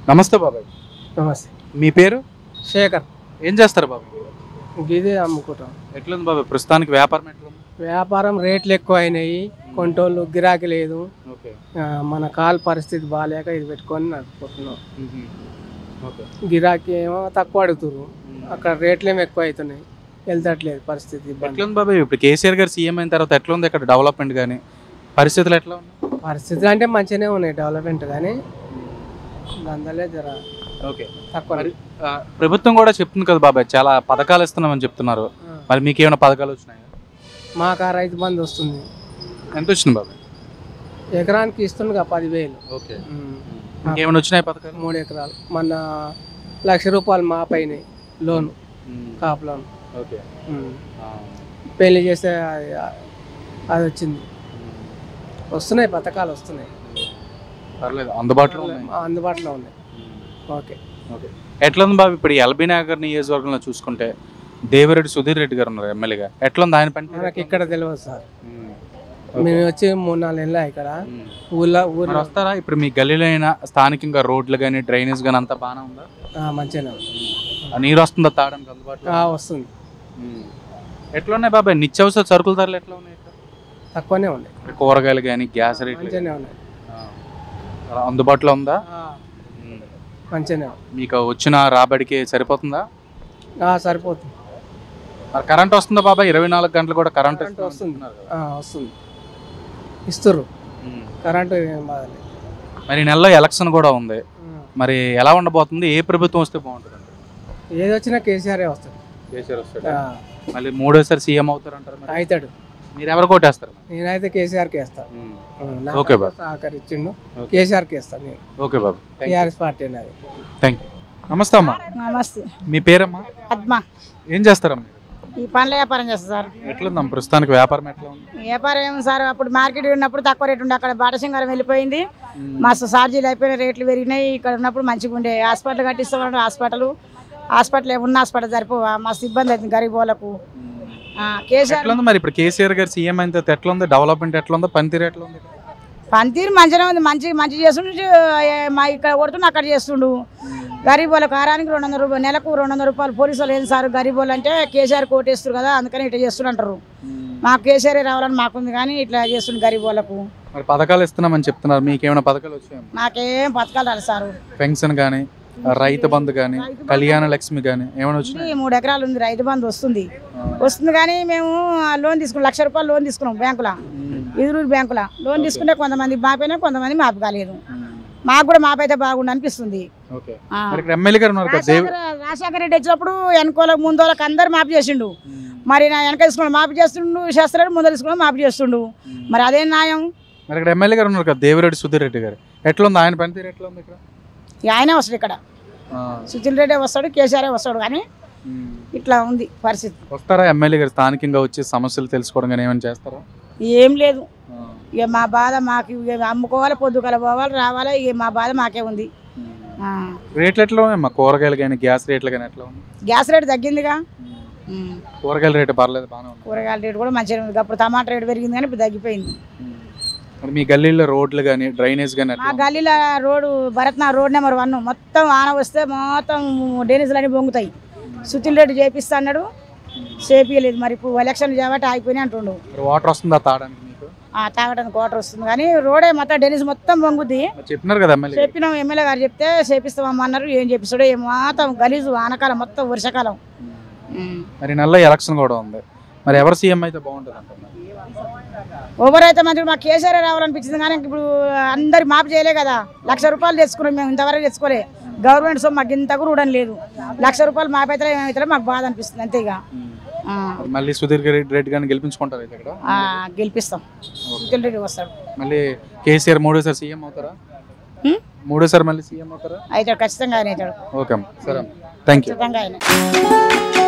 నమస్తే బాబాయ్ నమస్తే మీ పేరు శేఖర్ ఏం చేస్తారు బాబాయ్ ఇదే అమ్ముకుంటాం ఎట్లుంది బాబాయ్ ప్రస్తుతానికి వ్యాపారం ఎట్లుంది వ్యాపారం రేట్లు ఎక్కువ అయినాయి కొంటోళ్ళు గిరాకీ లేదు ఓకే ఆ, మన కాల్ పరిస్థితి బాగాలేక ఇది పెట్టుకొని నడుపుకుంటున్నాం ఓకే గిరాకీ ఏమో తక్కువ అడుగుతుర్రు అక్కడ రేట్లు ఏమో ఎక్కువ అవుతున్నాయి వెళ్తట్లేదు పరిస్థితి ఇబ్బంది ఎట్లుంది బాబాయ్ ఇప్పుడు కేసీఆర్ గారు సీఎం అయిన తర్వాత ఎట్లుంది ఇక్కడ డెవలప్మెంట్ కానీ పరిస్థితులు ఎట్లా ఉన్నాయి పరిస్థితులు అంటే మంచిగానే ఉన్నాయి డెవలప్మెంట్ కానీ అందులో జర ఓకే తక్కువ మరి ఆ, ప్రభుత్వం కూడా చెప్తుంది కదా బాబాయ్ చాలా పథకాలు ఇస్తున్నామని చెప్తున్నారు ఆ, మరి మీకు ఏమైనా పథకాలు వచ్చినాయా మాకు ఆ రైతు బంధు వస్తుంది ఎంత వచ్చింది బాబాయ్ ఎకరానికి ఇస్తుండగా పదివేలు ఓకే ఉమ్. ఇంకేమైనా వచ్చినాయి పథకాలు మూడు ఎకరాలు మొన్న లక్ష రూపాయలు మా పైన లోను కాపు లోన్ ఓకే ఉమ్. పెళ్లి చేస్తే అది అది వచ్చింది వస్తున్నాయి పథకాలు వస్తున్నాయి పర్లేదు అందుబాటులో ఉన్నాయి అందుబాటులో ఉన్నాయి ఓకే ఓకే ఎట్లా ఉంది బాబు ఇప్పుడు ఎల్బీ నగర్ నియోజకవర్గంలో చూసుకుంటే దేవిరెడ్డి సుధీర్ రెడ్డి గారు ఉన్నారు ఎమ్మెల్యేగా ఎట్లా ఉంది ఆయన పని మనకి ఇక్కడ తెలియదు సార్ ఉమ్. మేము వచ్చి మూడు నాలుగు నెలలు ఇక్కడ ఉమ్. ఊళ్ళో మరి ఊర్లో వస్తారా ఇప్పుడు మీ గల్లీలో అయినా స్థానికంగా రోడ్లు కానీ డ్రైనేజ్ కానీ అంతా బాగానే ఉందా ఆ, మంచిగానే ఉంది. ఆ నీరు వస్తుందా తాగడానికి అందుబాటులో ఆ, వస్తుంది ఉమ్. ఎట్లా ఉన్నాయి బాబాయ్ నిత్యావసర సరుకుల ధరలు ఎట్లా ఉన్నాయి ఇక్కడ? తక్కువనే ఉన్నాయి ఇక్కడ కూరగాయలు కానీ గ్యాస్ రేట్లు మంచిగానే ఉన్నాయి ఆ. అందుబాటులో ఉందా ఆ, ఉమ్. మంచిగానే ఉంది మీకు వచ్చిన రాబడికి సరిపోతుందా ఆ, సరిపోతుంది మరి కరెంట్ వస్తుందా బాబాయ్ ఇరవై నాలుగు గంటలు కూడా కరెంట్ కరెంట్ వస్తుంది ఆ, వస్తుంది ఇస్తుర్రు కరెంటు ఏం బాధలేదు మరి ఈ నెలలో ఎలక్షన్ కూడా ఉంది ఆ, మరి ఎలా ఉండబోతుంది ఏ ప్రభుత్వం వస్తే బాగుంటుంది ఏది వచ్చినా కేసీఆరే వస్తాడు కేసీఆర్ వస్తాడు ఆ, మళ్ళీ మూడోసారి సీఎం అవుతారంటారు మరి అవుతాడు మీరు ఎవరు కొట్టేస్తారు నేనైతే కేసీఆర్కి వేస్తాను ఓకే బాబు. సహకరించిండు ఓకే. కేసీఆర్కి వేస్తాను నేను ఓకే బాబు టీఆర్ఎస్ పార్టీ అనేది థ్యాంక్ యూ నమస్తే అమ్మా నమస్తే మీ పేరమ్మా పద్మ ఏం చేస్తారమ్మా మీరు? ఈ పండ్ల వ్యాపారం చేస్తా సార్ ఎట్లుందమ్మా ప్రస్తుతానికి వ్యాపారం ఎట్లా ఉంది వ్యాపారం ఏమి సార్ అప్పుడు మార్కెట్ ఉన్నప్పుడు తక్కువ రేటు ఉండే అక్కడ బాటసింగారం వెళ్ళిపోయింది మస్తు ఛార్జీలు అయిపోయిన రేట్లు పెరిగినాయి ఇక్కడ ఉన్నప్పుడు మంచిగా ఉండే హాస్పిటల్ కట్టిస్తామంటే హాస్పిటల్ హాస్పిటల్ ఉన్న హాస్పిటల్ సరిపోవా మస్తు ఇబ్బంది అవుతుంది గరీబ్ వాళ్ళకు ఆ, కేసీఆర్ ఎట్లా ఉంది మరి ఇప్పుడు కేసీఆర్ గారు సీఎం అయిన తర్వాత ఎట్లా ఉంది డెవలప్మెంట్ ఎట్లా ఉందో పనితీరు ఎట్లా ఉంది పనితీరు మంచిగా ఉంది మంచి మంచి చేస్తుండు ఏ, మా ఇక్కడ కొడుతుండు అక్కడ చేస్తుండు గరీబ్ వాళ్ళకి వారానికి రెండు వందల రూపాయలు నెలకు రెండు వందల రూపాయలు పోలీసు వాళ్ళు ఏం సార్ గరీబ్ వాళ్ళు అంటే కేసీఆర్ కోటేస్తారు కదా అందుకని ఇట్లా చేస్తుంటారు మాకు కేసీఆర్ రావాలని మాకుంది కానీ ఇట్లా చేస్తుండు గరీబ్ వాళ్ళకు మరి పథకాలు ఇస్తున్నామని చెప్తున్నారు మీకు ఏమైనా పథకాలు వచ్చాయమ్మా మాకేం పథకాలు రాదు సారు పెన్షన్ కానీ రైతు బంధు కానీ కళ్యాణ లక్ష్మి కానీ ఏమైనా వచ్చినాయి ఉంది, మూడు ఎకరాలు ఉంది రైతు బంధు వస్తుంది వస్తుంది కానీ మేము ఆ లోన్ తీసుకున్నాం లక్ష రూపాయలు లోన్ తీసుకున్నాం బ్యాంకులో ఎదురూరు బ్యాంకులో లోన్ తీసుకుంటే కొంతమంది మాపైనా కొంతమంది మాపు కాలేదు మాకు కూడా మాపైతే బాగుండు అనిపిస్తుంది ఓకే ఆ. మరి ఇక్కడ ఎమ్మెల్యే గారు ఉన్నారు కదా దేవ్ రాజశేఖర రాజశేఖర రెడ్డి వచ్చినప్పుడు వెనకోల ముందోళ్ళకి అందరు మాపు చేసిండు మరి నా వెనక తీసుకున్నాడు మాపు చేస్తుండు చేస్తున్నాడు ముందర తీసుకున్నాడు మాపు చేస్తుండు మరి అదేం న్యాయం మరి ఇక్కడ ఎమ్మెల్యే గారు ఉన్నారు కదా దేవిరెడ్డి సుధీర్ రెడ్డి గారు ఎట్లా ఉంది ఆయన పనితీరు ఎట్లా ఉంది ఇక్కడ ఇక ఆయనే వస్తాడు ఇక్కడ ఆ. సుశీల్ రెడ్డి వస్తాడు కేసీఆర్ వస్తాడు కానీ ఉమ్. ఇట్లా ఉంది పరిస్థితి వస్తారా ఎమ్మెల్యే గారు స్థానికంగా వచ్చి సమస్యలు తెలుసుకోవడం కానీ ఏమైనా చేస్తారా ఏం లేదు ఆ. ఇక మా బాధ మాకు ఇక అమ్ముకోవాలి పొద్దుకల పోవాలి రావాలి ఇక మా బాధ మాకే ఉంది ఆ. రేట్లు ఎట్లా ఉన్నాయి మా కూరగాయలు కానీ గ్యాస్ రేట్లు కానీ ఎట్లా ఉంది గ్యాస్ రేటు తగ్గిందిగా ఉమ్. కూరగాయల రేటు పర్లేదు బాగానే ఉంది కూరగాయల రేటు కూడా మంచిగా ఉంది అప్పుడు టమాటా రేటు పెరిగింది కానీ ఇప్పుడు తగ్గిపోయింది మరి మీ గల్లీలో రోడ్లు కానీ డ్రైనేజ్ కానీ మా ఎట్లా ఉంది? గల్లీలో రోడ్డు భరత్నా రోడ్ నెంబర్ వన్ మొత్తం ఆన వస్తే మొత్తం డేనిజులు అన్ని పొంగుతాయి సుతిల్ రెడ్డి చేపిస్తా అన్నాడు చేపియలేదు మరి ఇప్పుడు ఎలక్షన్ చేయబట్టి ఆగిపోయినాయి అంటుండు మరి వాటర్ వస్తుందా తాగడానికి మీకు ఆ తాగడానికి వాటర్ వస్తుంది కానీ రోడే మొత్తం డెనిస్ మొత్తం పొంగుద్ది మరి చెప్పినారు కదా ఎమ్మెల్యే గారు. చెప్పినాం ఎమ్మెల్యే గారు చెప్తే చేపిస్తామమ్మా అన్నారు ఏం చేపిస్తాడో ఏం మొత్తం గలీజు వానకాలం మొత్తం వర్షాకాలం ఉమ్. మరి ఈ నెలలో ఎలక్షన్ కూడా ఉంది మరి ఎవరు సీఎం అయితే బాగుంటుంది అంటున్నారు ఓవర్ అయితే మంచిగా మాకు కేసీఆర్ రావాలనిపించింది కానీ ఇప్పుడు అందరి మాపు చేయలే కదా లక్ష రూపాయలు తెచ్చుకున్నాం మేము ఇంతవరకు తెచ్చుకోలే గవర్నమెంట్ సొమ్ము మాకు ఇంత కూడా ఉండడం లేదు లక్ష రూపాయలు మాపైతే ఏమైతే మాకు బాధ అనిపిస్తుంది అంతే ఇక ఆ, మరి మళ్ళీ సుధీర్ రెడ్డి రెడ్డి గారిని గెలిపించుకుంటారు అయితే ఇక్కడ ఆ, గెలిపిస్తాం సుశీల్ రెడ్డి వస్తాడు మళ్ళీ కేసీఆర్ మూడోసారి సీఎం అవుతారా ఉమ్? మూడోసారి మళ్ళీ సీఎం అవుతారా అవుతాడు ఖచ్చితంగా ఆయన అవుతాడు ఓకే అమ్మ సరే అమ్మ థ్యాంక్ యూ ఖచ్చితంగా ఆయన